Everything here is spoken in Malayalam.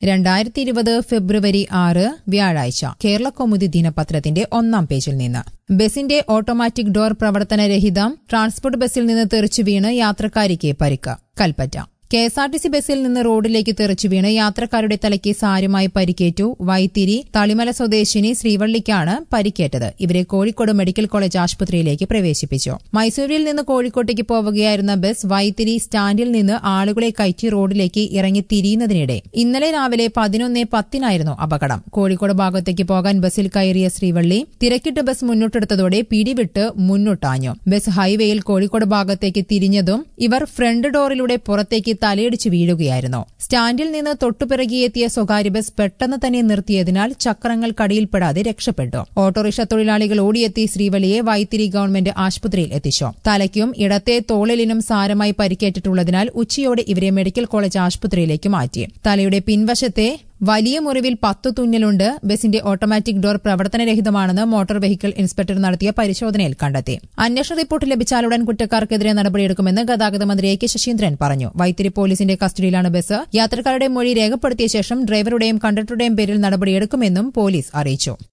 രണ്ടായിരത്തി ഇരുപത് ഫെബ്രുവരി ആറ് വ്യാഴാഴ്ച കേരള കൗമുദി ദിനപത്രത്തിന്റെ ഒന്നാം പേജിൽ നിന്ന് ബസിന്റെ ഓട്ടോമാറ്റിക് ഡോർ പ്രവർത്തനരഹിതം ട്രാൻസ്പോർട്ട് ബസിൽ നിന്ന് തെറിച്ചു വീണ് യാത്രക്കാരിക്ക് പരിക്ക് Kalpetta K S R T C ബസിൽ നിന്ന് റോഡിലേക്ക് തെറിച്ചു വീണ് യാത്രക്കാരുടെ തലയ്ക്ക് സാരമായി പരിക്കേറ്റു വൈത്തിരി തളിമല സ്വദേശിനി ശ്രീവള്ളിക്കാണ് പരിക്കേറ്റത് ഇവരെ കോഴിക്കോട് മെഡിക്കൽ കോളേജ് ആശുപത്രിയിലേക്ക് പ്രവേശിപ്പിച്ചു മൈസൂരിൽ നിന്ന് കോഴിക്കോട്ടേക്ക് പോവുകയായിരുന്ന ബസ് വൈത്തിരി സ്റ്റാൻഡിൽ നിന്ന് ആളുകളെ കയറ്റി റോഡിലേക്ക് ഇറങ്ങി തിരിയുന്നതിനിടെ ഇന്നലെ രാവിലെ പതിനൊന്ന് പത്തിനായിരുന്നു അപകടം കോഴിക്കോട് ഭാഗത്തേക്ക് പോകാൻ ബസ്സിൽ കയറിയ ശ്രീവള്ളി തിരക്കിട്ട് ബസ് മുന്നോട്ടെടുത്തതോടെ പിടിവിട്ട് മുന്നോട്ടാഞ്ഞു ബസ് ഹൈവേയിൽ കോഴിക്കോട് ഭാഗത്തേക്ക് തിരിഞ്ഞതും ഇവർ ഫ്രണ്ട് ഡോറിലൂടെ പുറത്തേക്ക് തലയിടിച്ച് വീഴുകയായിരുന്നു സ്റ്റാൻഡിൽ നിന്ന് തൊട്ടുപിറകിയെത്തിയ സ്വകാര്യ ബസ് പെട്ടെന്ന് തന്നെ നിർത്തിയതിനാൽ ചക്രങ്ങൾ കടിയിൽപ്പെടാതെ രക്ഷപ്പെട്ടു ഓട്ടോറിക്ഷ തൊഴിലാളികൾ ഓടിയെത്തി ശ്രീവളിയെ വൈത്തിരി ഗവൺമെന്റ് ആശുപത്രിയിൽ എത്തിച്ചു തലയ്ക്കും ഇടത്തെ തോളിലിനും സാരമായി പരിക്കേറ്റിട്ടുള്ളതിനാൽ ഉച്ചയോടെ ഇവരെ മെഡിക്കൽ കോളേജ് ആശുപത്രിയിലേക്ക് മാറ്റി തലയുടെ പിൻവശത്തെ വലിയ മുറിവിൽ പത്ത് തുന്നലുണ്ട് ബസിന്റെ ഓട്ടോമാറ്റിക് ഡോർ പ്രവർത്തനരഹിതമാണെന്ന് മോട്ടോർ വെഹിക്കിൾ ഇൻസ്പെക്ടർ നടത്തിയ പരിശോധനയിൽ കണ്ടെത്തി അന്വേഷണ റിപ്പോർട്ട് ലഭിച്ചാലുടൻ കുറ്റക്കാർക്കെതിരെ നടപടിയെടുക്കുമെന്ന് ഗതാഗത മന്ത്രി എ കെ ശശീന്ദ്രൻ പറഞ്ഞു വൈത്തിരി പോലീസിന്റെ കസ്റ്റഡിയിലാണ് ബസ് യാത്രക്കാരുടെ മൊഴി രേഖപ്പെടുത്തിയ ശേഷം ഡ്രൈവറുടെയും കണ്ടക്ടറുടെയും പേരിൽ നടപടിയെടുക്കുമെന്നും പോലീസ് അറിയിച്ചു